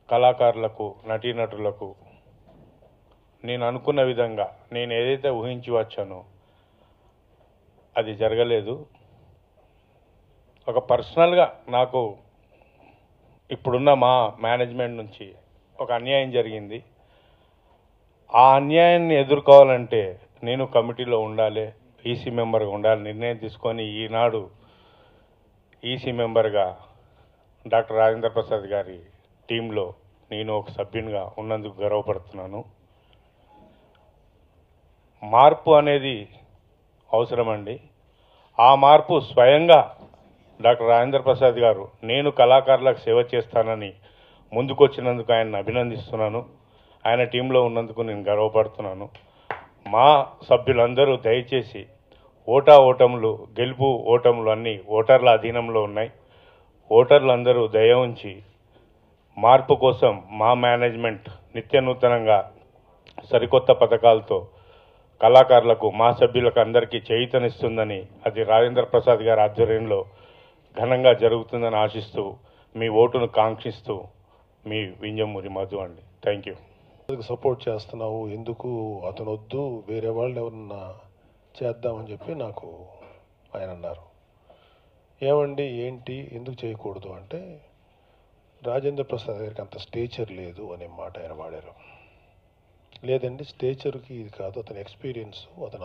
కళాకారులకు నటీనటులకు నేను అనుకున్న విధంగా నేను ఏదైతే ఊహించి వచ్చానో అది జరగలేదు ఒక పర్సనల్గా నాకు ఇప్పుడున్న మా మేనేజ్మెంట్ నుంచి ఒక అన్యాయం జరిగింది ఆ అన్యాయాన్ని ఎదుర్కోవాలంటే నేను కమిటీలో ఉండాలి ఈసీ మెంబర్గా ఉండాలి నిర్ణయం తీసుకొని ఈనాడు ఈసీ మెంబర్గా డాక్టర్ రాజేంద్ర ప్రసాద్ గారి టీంలో నేను ఒక సభ్యునిగా ఉన్నందుకు గర్వపడుతున్నాను మార్పు అనేది అవసరమండి ఆ మార్పు స్వయంగా డాక్టర్ రాజేంద్ర ప్రసాద్ గారు నేను కళాకారులకు సేవ చేస్తానని ముందుకొచ్చినందుకు ఆయన్ని అభినందిస్తున్నాను ఆయన టీంలో ఉన్నందుకు నేను గర్వపడుతున్నాను మా సభ్యులందరూ దయచేసి ఓటా ఓటములు గెలుపు ఓటములు అన్నీ ఓటర్ల అధీనంలో ఉన్నాయి ఓటర్లందరూ దయ ఉంచి మార్పు కోసం మా మేనేజ్మెంట్ నిత్య నూతనంగా సరికొత్త పథకాలతో కళాకారులకు మా సభ్యులకు అందరికీ చేయితనిస్తుందని అది రాజేంద్ర ప్రసాద్ గారి ఆధ్వర్యంలో ఘనంగా జరుగుతుందని ఆశిస్తూ మీ ఓటును కాంక్షిస్తూ మీ వింజమూరి మధు అండి థ్యాంక్ యూ ఎందుకు సపోర్ట్ చేస్తున్నావు ఎందుకు అతను వద్దు వేరే వాళ్ళు ఎవరన్నా చేద్దామని చెప్పి నాకు ఆయన అన్నారు ఏమండి ఏంటి ఎందుకు చేయకూడదు అంటే రాజేంద్ర ప్రసాద్ గారికి అంత స్టేచర్ లేదు అనే మాట ఆయన వాడారు లేదండి స్టేచర్కి ఇది కాదు అతని ఎక్స్పీరియన్స్ అతను